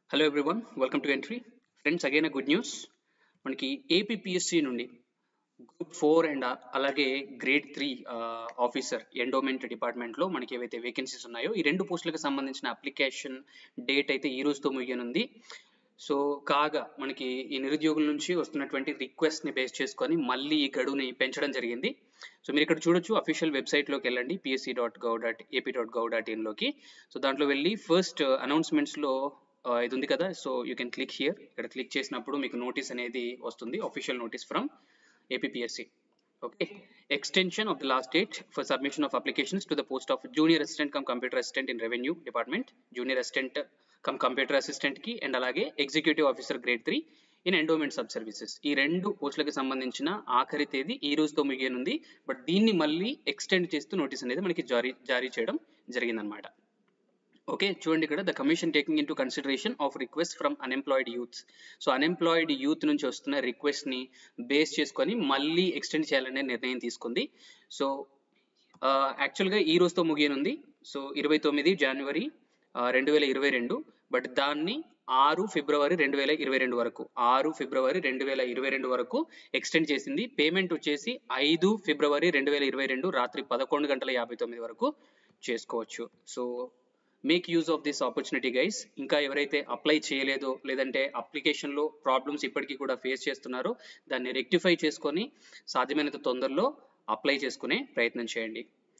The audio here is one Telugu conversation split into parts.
hello everyone welcome to Entri friends again good news మనకి ఏపీపీఎస్సి నుండి గ్రూప్ ఫోర్ అండ్ అలాగే గ్రేడ్ త్రీ ఆఫీసర్ ఎండోమెంట్ డిపార్ట్మెంట్లో మనకి ఏవైతే వేకెన్సీస్ ఉన్నాయో ఈ రెండు పోస్టులకు సంబంధించిన అప్లికేషన్ డేట్ అయితే ఈ రోజుతో ముగియనుంది సో కాగా మనకి ఈ నిరుద్యోగుల నుంచి వస్తున్నటువంటి రిక్వెస్ట్ ని బేస్ చేసుకొని మళ్ళీ ఈ గడువుని పెంచడం జరిగింది సో మీరు ఇక్కడ చూడొచ్చు అఫీషియల్ వెబ్సైట్లోకి వెళ్ళండి PSC dot gov dot AP dot gov dot ఇన్లోకి సో దాంట్లో వెళ్ళి ఫస్ట్ అనౌన్స్మెంట్స్లో ఇది ఉంది కదా so you can click here ఇక్కడ క్లిక్ చేసినప్పుడు మీకు నోటీస్ అనేది వస్తుంది official notice from APSC okay extension of the last date for submission of applications to the post of junior assistant cum computer assistant in revenue department junior assistant cum computer assistant కి అండ్ అలాగే executive officer grade three in endowment sub services ఈ రెండు పోస్టులకు సంబంధించిన ఆఖరి తేదీ ఈ రోజుతో ముగియనుంది బట్ దీన్ని మళ్ళీ ఎక్స్టెండ్ చేస్తూ నోటీస్ అనేది మనకి జారీ జారీ చేయడం జరిగిందనమాట ఓకే చూడండి ఇక్కడ the commission taking in to consideration of request from unemployed youths so unemployed youth నుంచి వస్తున్న రిక్వెస్ట్ ని బేస్ చేసుకొని మళ్ళీ ఎక్స్టెండ్ చేయాలనే నిర్ణయం తీసుకుంది సో యాక్చువల్గా ఈ రోజుతో ముగియనుంది సో ఇరవై తొమ్మిది జనవరి రెండు వేల ఇరవై రెండు బట్ దాన్ని ఆరు ఫిబ్రవరి రెండు వేల ఇరవై రెండు వరకు ఆరు ఫిబ్రవరి రెండు వేల ఇరవై రెండు వరకు ఎక్స్టెండ్ చేసింది పేమెంట్ వచ్చేసి ఐదు ఫిబ్రవరి రెండు వేల ఇరవై రెండు రాత్రి పదకొండు గంటల యాభై తొమ్మిది వరకు చేసుకోవచ్చు so make use of this opportunity guys ఇంకా ఎవరైతే అప్లై చేయలేదో లేదంటే అప్లికేషన్లో ప్రాబ్లమ్స్ ఇప్పటికీ కూడా ఫేస్ చేస్తున్నారో దాన్ని రెక్టిఫై చేసుకొని సాధ్యమైనంత తొందరలో అప్లై చేసుకునే ప్రయత్నం చేయండి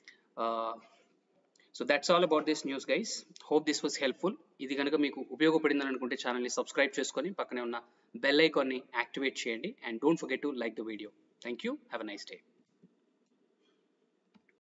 so that's all about this news guys hope this was helpful ఇది కనుక మీకు ఉపయోగపడిందని అనుకుంటే ఛానల్ని సబ్స్క్రైబ్ చేసుకొని పక్కనే ఉన్న బెల్ ఐకాన్ని యాక్టివేట్ చేయండి and don't forget to like the video thank you have a nice day